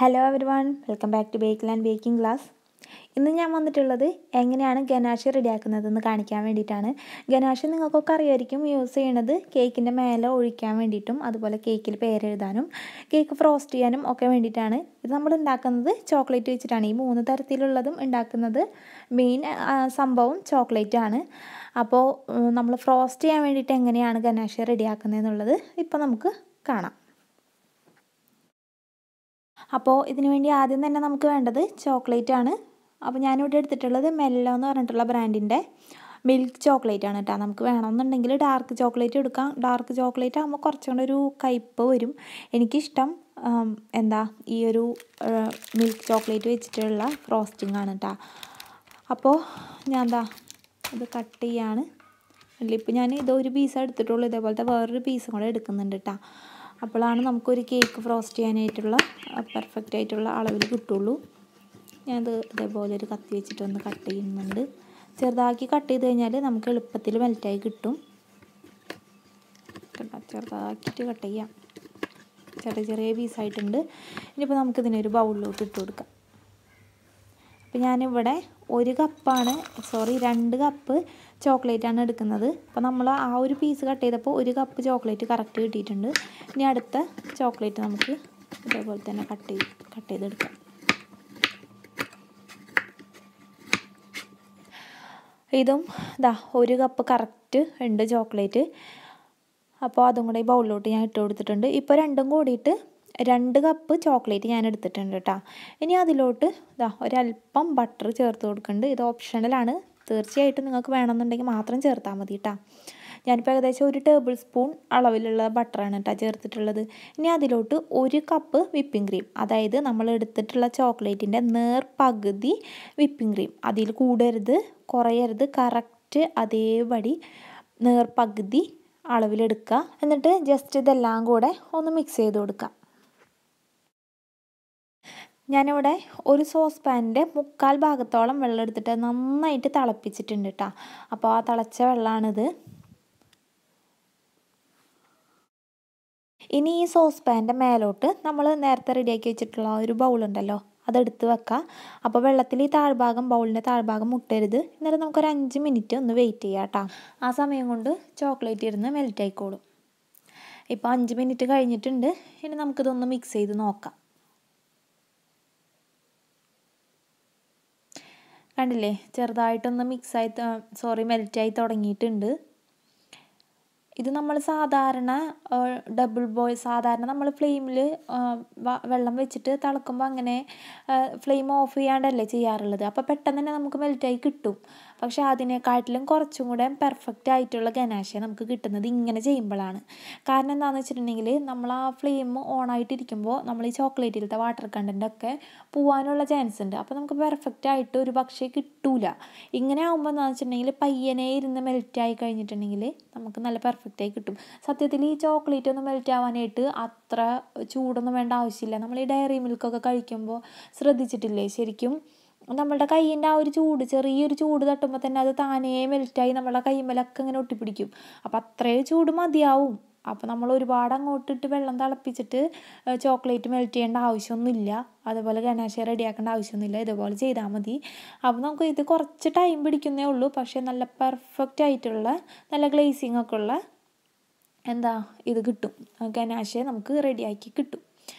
hello everyone welcome back to ബേക്കിൽ and baking class ഇന്ന് ഞാൻ വന്നിട്ടുള്ളത് എങ്ങനെയാണ് ഗനാഷ് റെഡിയാക്കുന്നതെന്ന് കാണിക്കാൻ വേണ്ടിയിട്ടാണ് ഗനാഷ് നിങ്ങൾക്കൊക്കെ അറിയായിരിക്കും യൂസ് ചെയ്യണത് കേക്കിൻ്റെ മേലെ ഒഴിക്കാൻ വേണ്ടിയിട്ടും അതുപോലെ കേക്കിൽ പേരെഴുതാനും കേക്ക് ഫ്രോസ്റ്റ് ചെയ്യാനും ഒക്കെ വേണ്ടിയിട്ടാണ് ഇത് നമ്മൾ ഉണ്ടാക്കുന്നത് ചോക്ലേറ്റ് വെച്ചിട്ടാണ് ഈ മൂന്ന് തരത്തിലുള്ളതും ഉണ്ടാക്കുന്നത് മെയിൻ സംഭവം ചോക്ലേറ്റ് ആണ് അപ്പോൾ നമ്മൾ ഫ്രോസ്റ്റ് ചെയ്യാൻ വേണ്ടിയിട്ട് എങ്ങനെയാണ് ഗനാഷ് റെഡിയാക്കുന്നതെന്നുള്ളത് ഇപ്പോൾ നമുക്ക് കാണാം അപ്പോൾ ഇതിനു വേണ്ടി ആദ്യം തന്നെ നമുക്ക് വേണ്ടത് ചോക്ലേറ്റ് ആണ് അപ്പോൾ ഞാനിവിടെ എടുത്തിട്ടുള്ളത് മെല്ലോ എന്ന് പറഞ്ഞിട്ടുള്ള ബ്രാൻഡിൻ്റെ മിൽക്ക് ചോക്ലേറ്റ് ആണ് കേട്ടോ നമുക്ക് വേണമെന്നുണ്ടെങ്കിൽ ഡാർക്ക് ചോക്ലേറ്റ് എടുക്കാം ഡാർക്ക് ചോക്ലേറ്റ് ആകുമ്പോൾ കുറച്ചും കൂടെ ഒരു കയ്പ്പ് വരും എനിക്കിഷ്ടം എന്താ ഈ ഒരു മിൽക്ക് ചോക്ലേറ്റ് വെച്ചിട്ടുള്ള ഫ്രോസ്റ്റിംഗ് ആണ് കേട്ടോ അപ്പോൾ ഞാൻ എന്താ ഇത് കട്ട് ചെയ്യാണ് അല്ല ഇപ്പോൾ ഞാൻ ഇത് ഒരു പീസ് എടുത്തിട്ടുള്ളൂ ഇതേപോലത്തെ വേറൊരു പീസും കൂടെ എടുക്കുന്നുണ്ട് കേട്ടോ അപ്പോഴാണ് നമുക്കൊരു കേക്ക് ഫ്രോസ്റ്റ് ചെയ്യാനായിട്ടുള്ള പെർഫെക്റ്റ് ആയിട്ടുള്ള അളവിൽ കിട്ടുള്ളൂ ഞാനത് ഇതേപോലെ ഒരു കത്തി വെച്ചിട്ടൊന്ന് കട്ട് ചെയ്യുന്നുണ്ട് ചെറുതാക്കി കട്ട് ചെയ്ത് കഴിഞ്ഞാൽ നമുക്ക് എളുപ്പത്തിൽ മെൽറ്റായി കിട്ടും ചെറുതാക്കിയിട്ട് കട്ട് ചെയ്യാം ചെറിയ ചെറിയ പീസായിട്ടുണ്ട് ഇനിയിപ്പോൾ നമുക്കിതിനൊരു ബൗളിലോട്ട് ഇട്ട് കൊടുക്കാം അപ്പോൾ ഞാനിവിടെ ഒരു കപ്പാണ് സോറി രണ്ട് കപ്പ് ചോക്ലേറ്റ് ആണ് എടുക്കുന്നത് അപ്പോൾ നമ്മൾ ആ ഒരു പീസ് കട്ട് ചെയ്തപ്പോൾ ഒരു കപ്പ് ചോക്ലേറ്റ് കറക്റ്റ് കിട്ടിയിട്ടുണ്ട് ഇനി അടുത്ത ചോക്ലേറ്റ് നമുക്ക് ഇതേപോലെ തന്നെ കട്ട് ചെയ്ത് കട്ട് ചെയ്തെടുക്കാം ഇതും ഇതാ ഒരു കപ്പ് കറക്റ്റ് ഉണ്ട് ചോക്ലേറ്റ് അപ്പോൾ അതും കൂടെ ഈ ബൗളിലോട്ട് ഞാൻ ഇട്ട് കൊടുത്തിട്ടുണ്ട് ഇപ്പോൾ രണ്ടും കൂടിയിട്ട് രണ്ട് കപ്പ് ചോക്ലേറ്റ് ഞാൻ എടുത്തിട്ടുണ്ട് കേട്ടോ ഇനി അതിലോട്ട് ഇതാ ഒരല്പം ബട്ടർ ചേർത്ത് കൊടുക്കുന്നുണ്ട് ഇത് ഓപ്ഷണലാണ് തീർച്ചയായിട്ടും നിങ്ങൾക്ക് വേണമെന്നുണ്ടെങ്കിൽ മാത്രം ചേർത്താൽ മതി കേട്ടോ ഞാനിപ്പോൾ ഏകദേശം ഒരു ടേബിൾ സ്പൂൺ അളവിലുള്ള ബട്ടറാണ് കേട്ടോ ചേർത്തിട്ടുള്ളത് ഇനി അതിലോട്ട് ഒരു കപ്പ് വിപ്പിംഗ് ക്രീം അതായത് നമ്മൾ എടുത്തിട്ടുള്ള ചോക്ലേറ്റിൻ്റെ നേർ പകുതി വിപ്പിംഗ് ക്രീം അതിൽ കൂടരുത് കുറയരുത് കറക്റ്റ് അതേപടി നേർ പകുതി അളവിലെടുക്കുക എന്നിട്ട് ജസ്റ്റ് ഇതെല്ലാം കൂടെ ഒന്ന് മിക്സ് ചെയ്ത് കൊടുക്കുക ഞാനിവിടെ ഒരു സോസ് പാനിൻ്റെ മുക്കാൽ ഭാഗത്തോളം വെള്ളം എടുത്തിട്ട് നന്നായിട്ട് തിളപ്പിച്ചിട്ടുണ്ട് കേട്ടോ അപ്പോൾ ആ തിളച്ച വെള്ളമാണിത് ഇനി ഈ സോസ് പാൻ്റെ മേലോട്ട് നമ്മൾ നേരത്തെ റെഡിയാക്കി വെച്ചിട്ടുള്ള ഒരു ബൗളുണ്ടല്ലോ അതെടുത്ത് വെക്കുക അപ്പോൾ വെള്ളത്തിൽ ഈ താഴ്ഭാഗം ബൗളിൻ്റെ താഴ്ഭാഗം മുട്ടരുത് എന്നിട്ട് നമുക്കൊരു അഞ്ച് മിനിറ്റ് ഒന്ന് വെയിറ്റ് ചെയ്യാം കേട്ടോ ആ സമയം കൊണ്ട് ചോക്ലേറ്റ് ഇരുന്ന് മെൽറ്റ് ആയിക്കോളും ഇപ്പോൾ അഞ്ച് മിനിറ്റ് കഴിഞ്ഞിട്ടുണ്ട് ഇനി നമുക്കിതൊന്ന് മിക്സ് ചെയ്ത് നോക്കാം കണ്ടില്ലേ ചെറുതായിട്ടൊന്ന് മിക്സായി സോറി മെൽറ്റായി തുടങ്ങിയിട്ടുണ്ട് ഇത് നമ്മൾ സാധാരണ ഡബിൾ ബോയ് സാധാരണ നമ്മൾ ഫ്ലെയിമിൽ വെള്ളം വെച്ചിട്ട് തിളക്കുമ്പോൾ അങ്ങനെ ഫ്ലെയിം ഓഫ് ചെയ്യാണ്ടല്ലേ ചെയ്യാറുള്ളത് അപ്പോൾ പെട്ടെന്ന് തന്നെ നമുക്ക് മെൽറ്റായി കിട്ടും പക്ഷേ അതിനെക്കാട്ടിലും കുറച്ചും കൂടെ പെർഫെക്റ്റ് ആയിട്ടുള്ള ഗനാശ നമുക്ക് കിട്ടുന്നത് ഇങ്ങനെ ചെയ്യുമ്പോഴാണ് കാരണം എന്താണെന്ന് വെച്ചിട്ടുണ്ടെങ്കിൽ നമ്മൾ ആ ഫ്ലെയിം ഓൺ ആയിട്ടിരിക്കുമ്പോൾ നമ്മൾ ഈ ചോക്ലേറ്റിലത്തെ വാട്ടർ കണ്ടൻ്റ് ഒക്കെ പോവാനുള്ള ചാൻസ് ഉണ്ട് അപ്പോൾ നമുക്ക് പെർഫെക്റ്റ് ആയിട്ട് ഒരു പക്ഷേ കിട്ടൂല ഇങ്ങനെ ആകുമ്പോൾ എന്താണെന്ന് വെച്ചിട്ടുണ്ടെങ്കിൽ പയ്യനെ ഇരുന്ന് മെൽറ്റായി കഴിഞ്ഞിട്ടുണ്ടെങ്കിൽ നമുക്ക് നല്ല പെർഫെക്റ്റ് ആയി കിട്ടും സത്യത്തിൽ ഈ ചോക്ലേറ്റ് ഒന്ന് മെൽറ്റ് ആവാനായിട്ട് അത്ര ചൂടൊന്നും വേണ്ട ആവശ്യമില്ല നമ്മൾ ഈ ഡയറി മിൽക്കൊക്കെ കഴിക്കുമ്പോൾ ശ്രദ്ധിച്ചിട്ടില്ലേ ശരിക്കും നമ്മളുടെ കയ്യിൻ്റെ ആ ഒരു ചൂട് ചെറിയൊരു ചൂട് തട്ടുമ്പോൾ തന്നെ അത് താനേ മെൽറ്റായി നമ്മളുടെ കൈമലൊക്കെ ഇങ്ങനെ ഒട്ടിപ്പിടിക്കും അപ്പോൾ അത്രയും ചൂട് മതിയാവും അപ്പോൾ നമ്മൾ ഒരുപാട് അങ്ങോട്ടിട്ട് വെള്ളം തിളപ്പിച്ചിട്ട് ചോക്ലേറ്റ് മെൽറ്റ് ചെയ്യേണ്ട ആവശ്യമൊന്നുമില്ല അതുപോലെ ഗനാശ റെഡിയാക്കേണ്ട ആവശ്യമൊന്നുമില്ല ഇതുപോലെ ചെയ്താൽ മതി അപ്പോൾ നമുക്ക് ഇത് കുറച്ച് ടൈം പിടിക്കുന്നേ ഉള്ളൂ പക്ഷേ നല്ല പെർഫെക്റ്റ് ആയിട്ടുള്ള നല്ല ഗ്ലേസിങ് ഒക്കെ ഉള്ള എന്താ ഇത് കിട്ടും ഗനാശ നമുക്ക് റെഡിയാക്കി കിട്ടും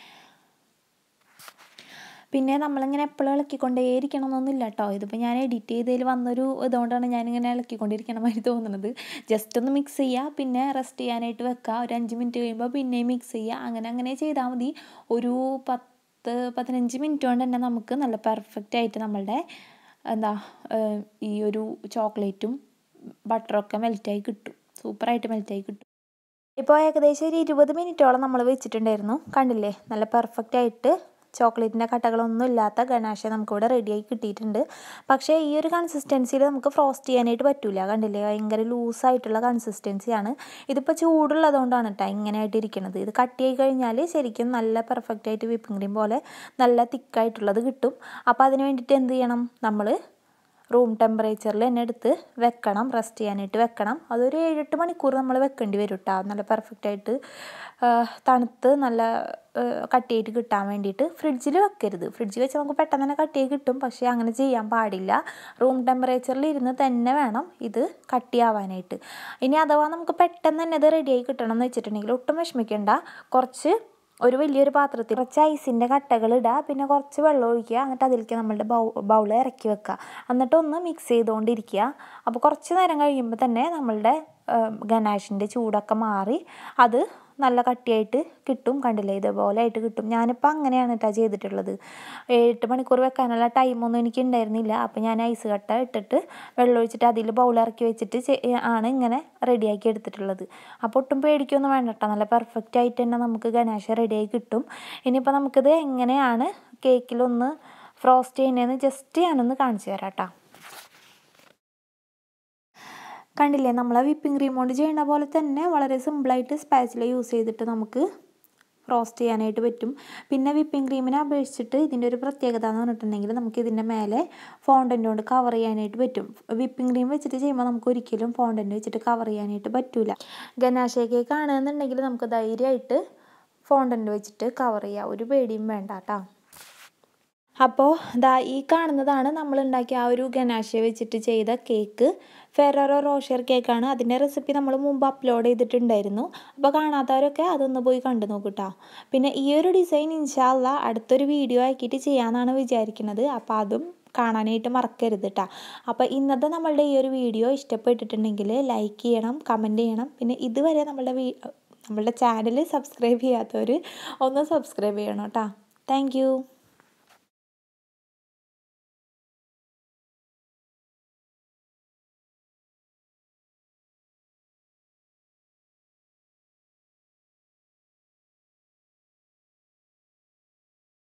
പിന്നെ നമ്മളിങ്ങനെ എപ്പോഴും ഇളക്കിക്കൊണ്ടേയിരിക്കണം എന്നൊന്നുമില്ല കേട്ടോ ഇതിപ്പോൾ ഞാൻ എഡിറ്റ് ചെയ്തതിൽ വന്നൊരു ഇതുകൊണ്ടാണ് ഞാനിങ്ങനെ ഇളക്കിക്കൊണ്ടിരിക്കണ മാതിരി തോന്നുന്നത് ജസ്റ്റ് ഒന്ന് മിക്സ് ചെയ്യുക പിന്നെ റെസ്റ്റ് ചെയ്യാനായിട്ട് വെക്കുക ഒരു അഞ്ച് മിനിറ്റ് കഴിയുമ്പോൾ പിന്നെയും മിക്സ് ചെയ്യുക അങ്ങനെ അങ്ങനെ ചെയ്താൽ മതി ഒരു പത്ത് പതിനഞ്ച് മിനിറ്റ് കൊണ്ട് തന്നെ നമുക്ക് നല്ല പെർഫെക്റ്റ് ആയിട്ട് നമ്മളുടെ എന്താ ഈ ഒരു ചോക്ലേറ്റും ബട്ടറൊക്കെ മെൽറ്റായി കിട്ടും സൂപ്പറായിട്ട് മെൽറ്റായി കിട്ടും ഇപ്പോൾ ഏകദേശം ഒരു ഇരുപത് മിനിറ്റോളം നമ്മൾ വെച്ചിട്ടുണ്ടായിരുന്നു കണ്ടില്ലേ നല്ല പെർഫെക്റ്റ് ആയിട്ട് ചോക്ലേറ്റിൻ്റെ കട്ടകളൊന്നും ഇല്ലാത്ത ഗണാശ നമുക്കിവിടെ റെഡിയായി കിട്ടിയിട്ടുണ്ട് പക്ഷേ ഈ ഒരു കൺസിസ്റ്റൻസിയിൽ നമുക്ക് ഫ്രോസ്റ്റ് ചെയ്യാനായിട്ട് പറ്റില്ല കണ്ടില്ലേ ഭയങ്കര ലൂസായിട്ടുള്ള കൺസിസ്റ്റൻസിയാണ് ഇതിപ്പോൾ ചൂടുള്ളതുകൊണ്ടാണ് കേട്ടോ ഇങ്ങനെയായിട്ട് ഇരിക്കുന്നത് ഇത് കട്ടിയായി കഴിഞ്ഞാൽ ശരിക്കും നല്ല പെർഫെക്റ്റ് ആയിട്ട് വിപ്പിംഗ് ക്രീം പോലെ നല്ല തിക്കായിട്ടുള്ളത് കിട്ടും അപ്പോൾ അതിന് വേണ്ടിയിട്ട് എന്ത് ചെയ്യണം നമ്മൾ റൂം ടെമ്പറേച്ചറിൽ തന്നെ എടുത്ത് വെക്കണം റെസ്റ്റ് ചെയ്യാനായിട്ട് വെക്കണം അതൊരു ഏഴെട്ട് മണിക്കൂർ നമ്മൾ വെക്കേണ്ടി വരും കേട്ടോ നല്ല പെർഫെക്റ്റ് ആയിട്ട് തണുത്ത് നല്ല കട്ടിയായിട്ട് കിട്ടാൻ വേണ്ടിയിട്ട് ഫ്രിഡ്ജിൽ വെക്കരുത് ഫ്രിഡ്ജിൽ വെച്ചാൽ നമുക്ക് പെട്ടെന്ന് തന്നെ കട്ടിയായി കിട്ടും പക്ഷേ അങ്ങനെ ചെയ്യാൻ പാടില്ല റൂം ടെമ്പറേച്ചറിൽ ഇരുന്ന് തന്നെ വേണം ഇത് കട്ടിയാവാനായിട്ട് ഇനി അഥവാ നമുക്ക് പെട്ടെന്ന് തന്നെ ഇത് റെഡിയായി കിട്ടണം എന്ന് വെച്ചിട്ടുണ്ടെങ്കിൽ ഒട്ടും വിഷമിക്കേണ്ട കുറച്ച് ഒരു വലിയൊരു പാത്രത്തിൽ കുറച്ച് ഐസിൻ്റെ കട്ടകൾ ഇടുക പിന്നെ കുറച്ച് വെള്ളം ഒഴിക്കുക എന്നിട്ട് അതിലേക്ക് നമ്മളുടെ ബൗ ബൗൾ ഇറക്കി വെക്കുക എന്നിട്ട് ഒന്ന് മിക്സ് ചെയ്തുകൊണ്ടിരിക്കുക അപ്പോൾ കുറച്ച് നേരം കഴിയുമ്പോൾ തന്നെ നമ്മളുടെ ഗനാഷിൻ്റെ ചൂടൊക്കെ മാറി അത് നല്ല കട്ടിയായിട്ട് കിട്ടും കണ്ടില്ലേ ഇതേപോലെ ആയിട്ട് കിട്ടും ഞാനിപ്പോൾ അങ്ങനെയാണ് കേട്ടോ ചെയ്തിട്ടുള്ളത് എട്ട് മണിക്കൂർ വെക്കാനുള്ള ടൈമൊന്നും എനിക്ക് ഉണ്ടായിരുന്നില്ല അപ്പോൾ ഞാൻ ഐസ് കട്ട ഇട്ടിട്ട് വെള്ളം ഒഴിച്ചിട്ട് അതിൽ ബൗൾ ഇറക്കി വെച്ചിട്ട് ആണ് ഇങ്ങനെ റെഡിയാക്കി എടുത്തിട്ടുള്ളത് അപ്പോൾ ഒട്ടും പേടിക്കൊന്നും വേണ്ട കേട്ടോ നല്ല പെർഫെക്റ്റ് ആയിട്ട് തന്നെ നമുക്ക് ഗണേശ റെഡിയായി കിട്ടും ഇനിയിപ്പോൾ നമുക്കിത് എങ്ങനെയാണ് കേക്കിലൊന്ന് ഫ്രോസ്റ്റ് ചെയ്യുന്നതെന്ന് ജസ്റ്റ് ഞാനൊന്ന് കാണിച്ചു തരാം കേട്ടോ കണ്ടില്ലേ നമ്മൾ വിപ്പിംഗ് ക്രീം കൊണ്ട് ചെയ്യുന്ന പോലെ തന്നെ വളരെ സിമ്പിളായിട്ട് സ്പാച്ചില യൂസ് ചെയ്തിട്ട് നമുക്ക് റോസ്റ്റ് ചെയ്യാനായിട്ട് പറ്റും പിന്നെ വിപ്പിംഗ് ക്രീമിനെ അപേക്ഷിച്ചിട്ട് ഇതിൻ്റെ ഒരു പ്രത്യേകത എന്ന് പറഞ്ഞിട്ടുണ്ടെങ്കിൽ നമുക്ക് ഇതിൻ്റെ മേലെ ഫോണ്ടൻ്റ് കൊണ്ട് കവർ ചെയ്യാനായിട്ട് പറ്റും വിപ്പിംഗ് ക്രീം വെച്ചിട്ട് ചെയ്യുമ്പോൾ നമുക്ക് ഒരിക്കലും ഫോണ്ടൻ്റ് വെച്ചിട്ട് കവർ ചെയ്യാനായിട്ട് പറ്റില്ല ഗനാശ കേക്ക് ആണെന്നുണ്ടെങ്കിൽ നമുക്ക് ധൈര്യമായിട്ട് ഫോണ്ടൻ്റ് വെച്ചിട്ട് കവർ ചെയ്യാം ഒരു പേടിയും വേണ്ട കേട്ടോ അപ്പോൾ ദാ ഈ കാണുന്നതാണ് നമ്മൾ ഉണ്ടാക്കിയ ആ ഒരു ഗനാശ വെച്ചിട്ട് ചെയ്ത കേക്ക് ഫെററോ റോഷർ കേക്കാണ് അതിൻ്റെ റെസിപ്പി നമ്മൾ മുമ്പ് അപ്ലോഡ് ചെയ്തിട്ടുണ്ടായിരുന്നു അപ്പോൾ കാണാത്തവരൊക്കെ അതൊന്ന് പോയി കണ്ടു നോക്കൂട്ടോ പിന്നെ ഈ ഒരു ഡിസൈൻ ഇൻഷാല്ല അടുത്തൊരു വീഡിയോ ആക്കിയിട്ട് ചെയ്യാമെന്നാണ് വിചാരിക്കുന്നത് അപ്പോൾ അതും കാണാനായിട്ട് മറക്കരുത് കേട്ടോ അപ്പോൾ ഇന്നത്തെ നമ്മളുടെ ഈ ഒരു വീഡിയോ ഇഷ്ടപ്പെട്ടിട്ടുണ്ടെങ്കിൽ ലൈക്ക് ചെയ്യണം കമൻറ്റ് ചെയ്യണം പിന്നെ ഇതുവരെ നമ്മളുടെ വീ നമ്മളുടെ ചാനൽ സബ്സ്ക്രൈബ് ചെയ്യാത്തവർ ഒന്ന് സബ്സ്ക്രൈബ് ചെയ്യണം കേട്ടോ താങ്ക്